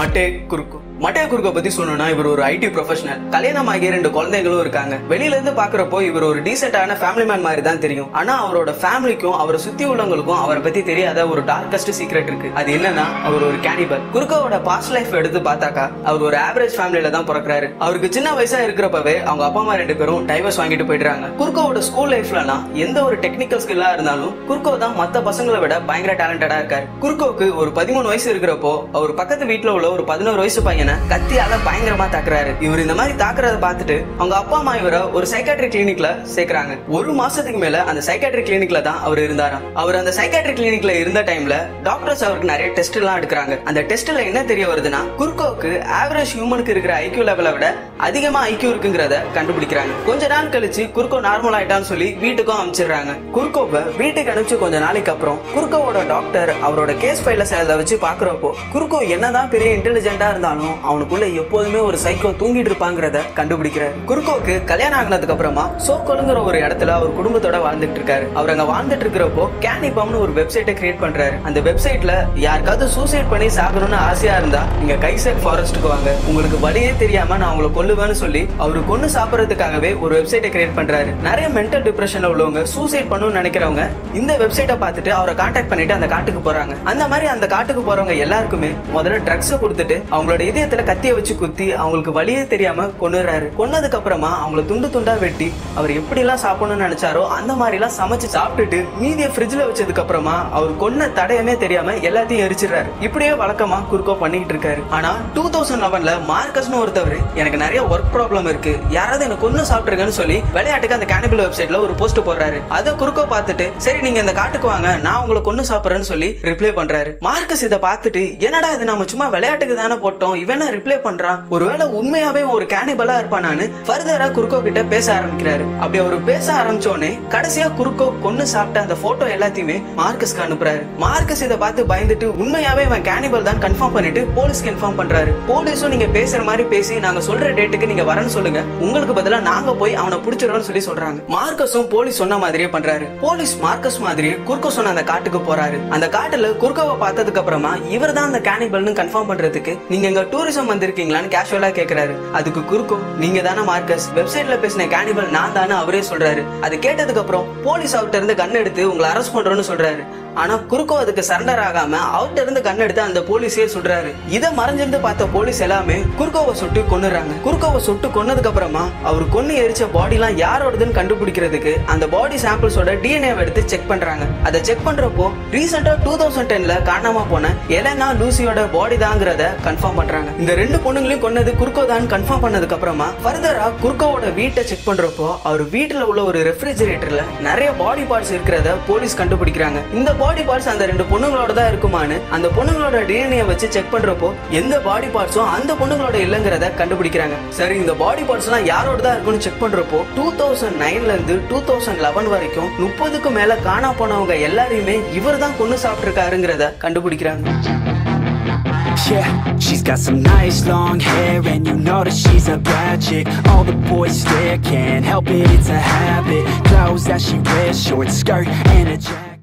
மட்டே குறுக்கு மட்டே குறுக்க பத்தி சொல்லணும்னா இவர் ஒரு ஐடி ப்ரொஃபஷனல் கல்யாணம் ஆகிய ரெண்டு குழந்தைகளும் இருக்காங்க வெளியில இருந்து பாக்குறப்போ இவர் ஒரு டீசென்டான ஃபேமிலி மேன் மாதிரி தான் தெரியும் ஆனா அவரோட ஃபேமிலிக்கும் அவரை சுத்தி உள்ளவங்களுக்கும் அவரை பத்தி தெரியாத ஒரு டார்க்கஸ்ட் சீக்ரெட் இருக்கு அது என்னன்னா அவர் ஒரு கேனிபல் குறுக்கோட பாஸ்ட் லைஃப் எடுத்து பார்த்தாக்கா அவர் ஒரு ஆவரேஜ் ஃபேமிலியில தான் பிறக்கிறாரு அவருக்கு சின்ன வயசா இருக்கிறப்பவே அவங்க அப்பா அம்மா ரெண்டு பேரும் டைவர்ஸ் வாங்கிட்டு போயிடுறாங்க குறுக்கோட ஸ்கூல் லைஃப்லனா எந்த ஒரு டெக்னிக்கல் ஸ்கில்லா இருந்தாலும் குறுக்கோ தான் மத்த பசங்களை விட பயங்கர டேலண்டடா இருக்காரு குறுக்கோக்கு ஒரு பதிமூணு வயசு இருக்கிறப்போ அவர் பக்கத்து வீட்டுல உள்ள ஒரு பதினோரு வயசு பையனை கத்தியால பயங்கரமா தாக்குறாரு இவர் இந்த மாதிரி தாக்குறத பார்த்துட்டு அவங்க அப்பா அம்மா இவரை ஒரு சைக்காட்ரி கிளினிக்ல சேர்க்கறாங்க ஒரு மாசத்துக்கு மேல அந்த சைக்காட்ரி கிளினிக்ல தான் அவர் இருந்தாராம் அவர் அந்த சைக்காட்ரி கிளினிக்ல இருந்த டைம்ல டாக்டர்ஸ் அவருக்கு நிறைய டெஸ்ட் எல்லாம் எடுக்கிறாங்க அந்த டெஸ்ட்ல என்ன தெரிய வருதுன்னா குறுக்கோக்கு ஆவரேஜ் ஹியூமனுக்கு இருக்கிற ஐக்கியூ லெவலை விட அதிகமா ஐக்கியூ இருக்குங்கிறத கண்டுபிடிக்கிறாங்க கொஞ்ச நாள் கழிச்சு குறுக்கோ நார்மல் ஆயிட்டான்னு சொல்லி வீட்டுக்கும் அனுப்பிச்சிடுறாங்க குறுக்கோவை வீட்டுக்கு அனுப்பிச்சு கொஞ்ச நாளைக்கு அப்புறம் குறுக்கோவோட டாக்டர் அவரோட கேஸ் ஃபைல சேர்ந்த வச்சு பாக்குறப்போ குறுக்கோ என்னதான் பெரிய இன்டெலிஜென்ட்டா இருந்தாலும் அவனுக்குள்ள எப்போதுமே ஒரு சைக்கோ தூங்கிட்டு இருப்பாங்கிறத கண்டுபிடிக்கிறார் குறுக்கோக்கு கல்யாணம் ஆகினதுக்கு அப்புறமா சோக்கோலுங்கிற ஒரு இடத்துல அவர் குடும்பத்தோட வாழ்ந்துட்டு இருக்காரு அவர் அங்க வாழ்ந்துட்டு இருக்கிறப்போ கேனிபம்னு ஒரு வெப்சைட்டை கிரியேட் பண்றாரு அந்த வெப்சைட்ல யாருக்காவது சூசைட் பண்ணி சாகணும்னு ஆசையா இருந்தா நீங்க கைசெட் ஃபாரஸ்ட்டுக்கு வாங்க உங்களுக்கு வழியே தெரியாம நான் உங்களை கொல்லுவேன்னு சொல்லி அவரு கொண்டு சாப்பிடறதுக்காகவே ஒரு வெப்சைட்டை கிரியேட் பண்றாரு நிறைய மென்டல் டிப்ரெஷன்ல உள்ளவங்க சூசைட் பண்ணணும்னு நினைக்கிறவங்க இந்த வெப்சைட்டை பார்த்துட்டு அவரை கான்டாக்ட் பண்ணிட்டு அந்த காட்டுக்கு போறாங்க அந்த மாதிரி அந்த காட்டுக்கு போறவங்க எல்லாருக்குமே முதல்ல ட்ரக்ஸ் கொடுத்துட்டு அவங்களோட இதயத்துல கத்திய வச்சு குத்தி அவங்களுக்கு வழியே தெரியாம கொன்னுறாரு கொன்னதுக்கு அப்புறமா அவங்கள துண்டு துண்டா வெட்டி அவர் எப்படி எல்லாம் சாப்பிடணும்னு நினைச்சாரோ அந்த மாதிரி எல்லாம் சமைச்சு சாப்பிட்டுட்டு மீதிய ஃப்ரிட்ஜ்ல வச்சதுக்கு அப்புறமா அவர் கொன்ன தடயமே தெரியாம எல்லாத்தையும் எரிச்சிடுறாரு இப்படியே வழக்கமா குறுக்கோ பண்ணிட்டு இருக்காரு ஆனா டூ தௌசண்ட் லெவன்ல மார்க்கஸ்னு ஒருத்தவர் எனக்கு நிறைய ஒர்க் ப்ராப்ளம் இருக்கு யாராவது எனக்கு கொன்னு சாப்பிட்டுருங்கன்னு சொல்லி விளையாட்டுக்கு அந்த கேனிபிள் வெப்சைட்ல ஒரு போஸ்ட் போடுறாரு அதை குறுக்கோ பார்த்துட்டு சரி நீங்க இந்த காட்டுக்கு வாங்க நான் உங்களை கொன்னு சாப்பிடுறேன்னு சொல்லி ரிப்ளை பண்றாரு மார்க்கஸ் இதை பார்த்துட்டு என்னடா இது நம்ம சும்மா விளையாட்டுக்கு தானே போட்டோம் இவன் ரிப்ளை பண்றான் ஒருவேளை உண்மையாவே ஒரு கேனிபலா இருப்பானான்னு ஃபர்தரா குறுக்கோ கிட்ட பேச ஆரம்பிக்கிறாரு அப்படி அவர் பேச ஆரம்பிச்சோடனே கடைசியா குறுக்கோ கொன்னு சாப்பிட்ட அந்த போட்டோ எல்லாத்தையுமே மார்க்கஸ்க்கு அனுப்புறாரு மார்க்கஸ் இதை பார்த்து பயந்துட்டு உண்மையாவே இவன் கேனிபல் தான் கன்ஃபார்ம் பண்ணிட்டு போலீஸ்க்கு இன்ஃபார்ம் பண்றாரு போலீஸும் நீங்க பேசுற மாதிரி பேசி நாங்க சொல்ற டேட்டுக்கு நீங்க வரேன்னு சொல்லுங்க உங்களுக்கு பதிலா நாங்க போய் அவனை பிடிச்சிடறோம்னு சொல்லி சொல்றாங்க மார்க்கஸும் போலீஸ் சொன்ன மாதிரியே பண்றாரு போலீஸ் மார்க்கஸ் மாதிரியே குறுக்கோ சொன்ன அந்த காட்டுக்கு போறாரு அந்த காட்டுல குறுக்கோவை பார்த்ததுக்கு அப்புறமா இவர் தான் அந்த கேனிபல்னு கன்ஃபார்ம் பண்றதுக்கு நீங்க எங்க டூரிசம் வந்திருக்கீங்களான்னு கேஷுவலா கேக்குறாரு அதுக்கு குறுக்கோ நீங்க தானே மார்க்கஸ் வெப்சைட்ல பேசின கேனிபல் நான் தானே அவரே சொல்றாரு அது கேட்டதுக்கு அப்புறம் போலீஸ் அவர்கிட்ட இருந்து கன் எடுத்து உங்களை அரெஸ்ட் பண்றோம்னு சொல்றாரு ஆனா குறுக்கோ அதுக்கு சரண்டர் ஆகாம அவர்கிட்ட இருந்து கன் எடுத்து அந்த போலீஸே சொல்றாரு இத மறைஞ்சிருந்து பார்த்த போலீஸ் எல்லாமே குறுக்கோவை சுட்டு கொன்னுறாங்க குறுக்கோவை சுட்டு கொன்னதுக்கு அப்புறமா அவர் கொன்னு எரிச்ச பாடி எல்லாம் யாரோடதுன்னு கண்டுபிடிக்கிறதுக்கு அந்த பாடி சாம்பிள்ஸோட டிஎன்ஏ எடுத்து செக் பண்றாங்க அதை செக் பண்றப்போ ரீசெண்டா டூ தௌசண்ட் டென்ல காணாம போன எலனா லூசியோட பாடி தாங்கிறத கன்ஃபார்ம் பண்றாங்க இந்த ரெண்டு பொண்ணுங்களையும் கொன்னது குறுக்கோ தான் கன்ஃபார்ம் பண்ணதுக்கு அப்புறமா ஃபர்தரா குறுக்கோவோட வீட்டை செக் பண்றப்போ அவர் வீட்டுல உள்ள ஒரு ரெஃப்ரிஜரேட்டர்ல நிறைய பாடி பார்ட்ஸ் இருக்கிறத போலீஸ் கண்டுபிடிக்கிறாங்க இந்த பாடி பார்ட்ஸ் அந்த ரெண்டு பொண்ணுங்களோட தான் இருக்குமான்னு அந்த பொண்ணுங்களோட டிஎன்ஏ வச்சு செக் பண்றப்போ எந்த பாடி பார்ட்ஸும் அந்த பொண்ணுங்களோட இல்லைங்கிறத கண்டுபிடிக்கிறாங்க சரி இந்த பாடி பார்ட்ஸ் எல்லாம் யாரோட தான் இருக்குன்னு செக் பண்றப்போ டூ தௌசண்ட் நைன்ல இருந்து டூ தௌசண்ட் லெவன் வரைக்கும் முப்பதுக்கும் மேல காணா போனவங்க எல்லாரையுமே இவர் தான் கொண்டு சாப்பிட்டுருக்காருங்கிறத கண்டுபிடிக்கிறாங்க Yeah, she's got some nice long hair And you know that she's a bad chick All the boys stare, can't help it, it's a habit Clothes that she wears, short skirt and a jacket